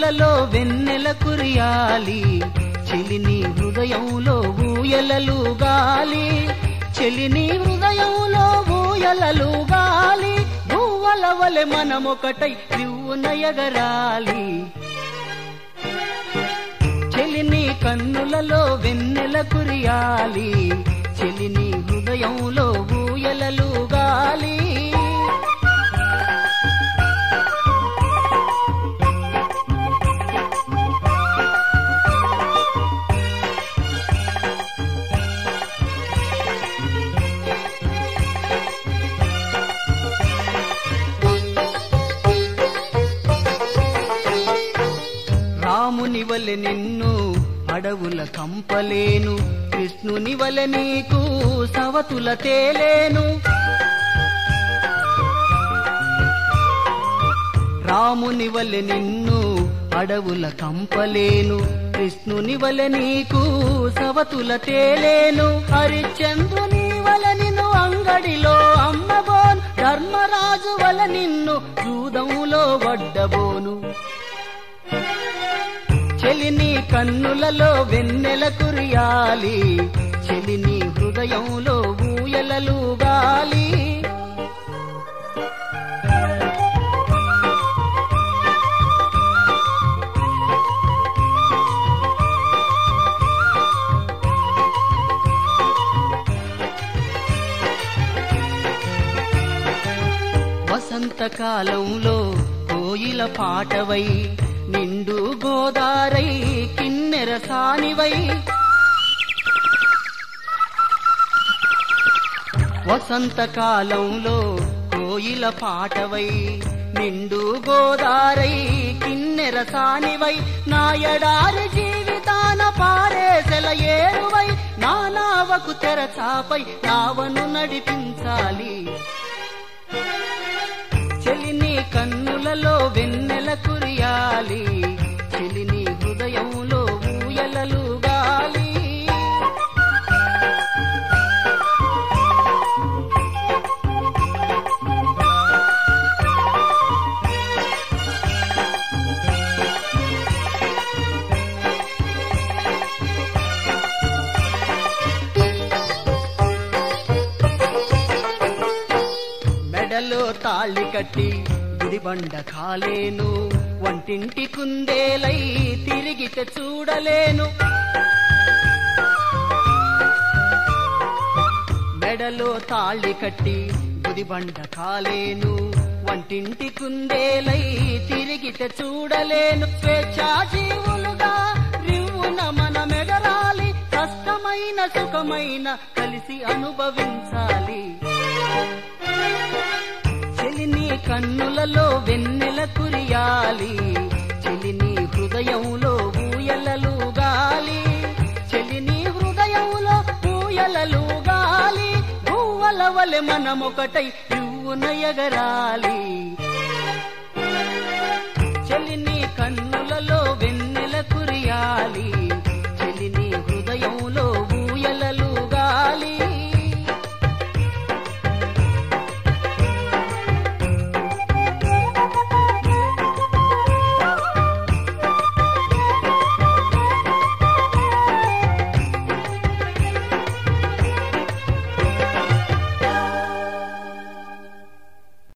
కన్నులలో వెన్నెల కురియాలి చెలిని హృదయంలో ఊయలలు గాలి చెలిని హృదయంలో ఊయలలు గాలి భూవల వలె మనమొకటై రివ్వున ఎగరాలి చెలిని కన్నులలో వెన్నెల కురియాలి చెలిని హృదయంలో ఊయలలు గాలి రాముని వలె నిన్ను అడవుల కంపలేను కృష్ణుని వలె నీకు సవతుల తేలేను రాముని వలె నిన్ను అడవుల కంపలేను కృష్ణుని వలె నీకు సవతుల తేలేను హరిచంద్రుని వల నిన్ను అంగడిలో అమ్మబోను ధర్మరాజు వల నిన్ను జూదంలో వడ్డబోను చెలిని కన్నులలో వెన్నెల కురియాలి చెలిని హృదయంలో ఊయలలు గాలి వసంతకాలంలో కోయిల పాటవై నిండు గోదారై కిన్నెర సానివై వసంతకాలంలో కోయిల పాటవై నిండు గోదారై కిన్నెర సానివై నాయడారి జీవితాన పారేసెల ఏరువై నా నావకు తెరచాపై నావను నడిపించాలి చెలిని కన్నులలో వెన్నెల కురియాలి చెలిని హృదయంలో ఊయలలు గాలి మెడలో తాళి కట్టి గుడిబండ కాలేను వంటింటి కుందేలై తిరిగితే చూడలేను మెడలో తాళి కట్టి గుడిబండ కాలేను వంటింటి కుందేలై తిరిగితే చూడలేను స్వేచ్ఛా జీవులుగా రివ్వున మన మెగరాలి కష్టమైన సుఖమైన కలిసి అనుభవించాలి చెలిని కన్నులలో వెన్నెల కురియాలి చెలిని హృదయంలో ఊయలలు గాలి చెలిని హృదయంలో ఊయలలు గాలి భూవల వలె మనమొకటై రివ్వున ఎగరాలి చెలిని కన్నులలో వెన్నెల కురియాలి